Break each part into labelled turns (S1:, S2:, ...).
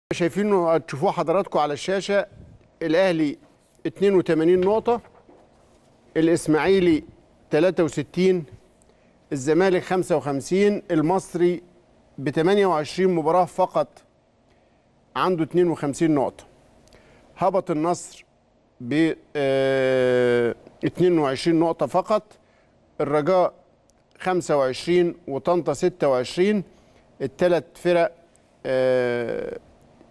S1: شايفينه هتشوفوه حضراتكم على الشاشة الأهلي 82 نقطة الإسماعيلي 63 الزمالك 55 المصري ب 28 مباراة فقط عنده 52 نقطة هبط النصر ب آه، 22 نقطة فقط الرجاء 25 وطنطا 26 الثلاث فرق آه،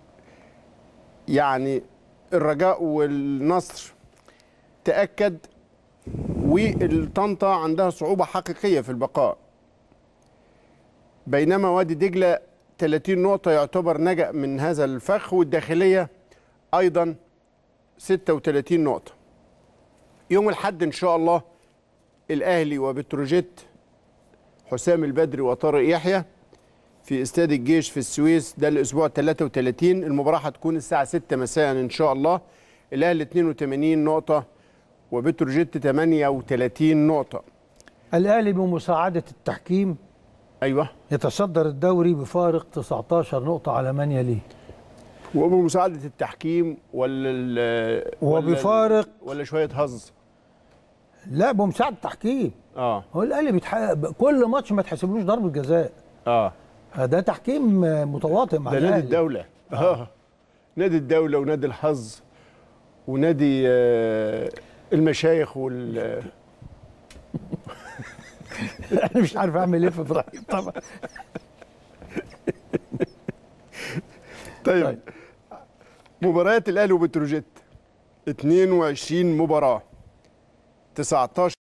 S1: يعني الرجاء والنصر تأكد والطنطا عندها صعوبة حقيقية في البقاء بينما وادي دجلة 30 نقطة يعتبر نجأ من هذا الفخ والداخلية أيضا 36 نقطة يوم الحد إن شاء الله الأهلي وبتروجيت حسام البدري وطارق يحيى في استاد الجيش في السويس ده الاسبوع 33 المباراه هتكون الساعه 6 مساء ان شاء الله الاهلي 82 نقطه وبتروجيت 38 نقطه
S2: الاهلي بمساعده التحكيم
S1: ايوه
S2: يتصدر الدوري بفارق 19 نقطه على من يليه
S1: وبمساعده التحكيم ولا ال- ولا ال-
S2: وبفارق-
S1: ولا شويه هز
S2: لا بمساعده التحكيم
S1: اه
S2: هو الاهلي بيتحقق كل ماتش ما تحسبلوش ضربه جزاء
S1: اه
S2: ده تحكيم متواطئ مع
S1: ده نادي
S2: الاهلي
S1: الدوله اه نادي الدوله ونادي الحظ ونادي آه المشايخ وال
S2: انا مش عارف اعمل ايه في ابراهيم طبعا
S1: طيب,
S2: طيب.
S1: مباريات الاهلي وبتروجيت 22 مباراه 19